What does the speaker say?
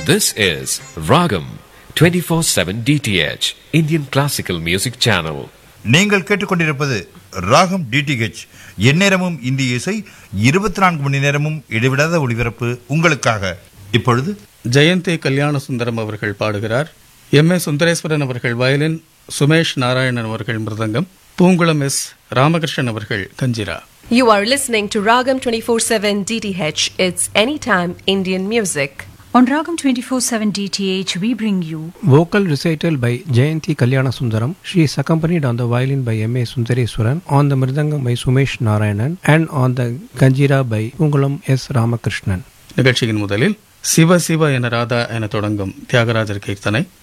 This is Ragam 24/7 DTH Indian Classical Music Channel. நீங்கள் கேட்டுக்கொண்டிருப்பது ராகம் டிடிஹெச் எந்நேரமும் இந்திய இசை இருபத்தி நான்கு மணி நேரமும் இடைவிடாத ஒளிபரப்பு உங்களுக்காக இப்பொழுது ஜெயந்தி கல்யாண சுந்தரம் அவர்கள் பாடுகிறார் எம் ஏ சுந்தரேஸ்வரன் அவர்கள் வயலின் சுமேஷ் நாராயணன் அவர்கள் மிருதங்கம் பூங்குளம் எஸ் ராமகிருஷ்ணன் அவர்கள் kanjira You are listening to Ragam 24/7 DTH. It's anytime Indian music. On Ragam 24/7 DTH, we bring you Vocal recital by Jayanti Kalyana Sundaram. She is accompanied on the violin by M.A. Sundareswaran, on the mridangam by Sumesh Narayanan, and on the ganjira by Pungulam S. Ramakrishnan. நிகழ்ச்சியின் முதலில் சிவ சிவ என ராதா என தொடங்கும் தியாகராஜர் கீர்த்தனை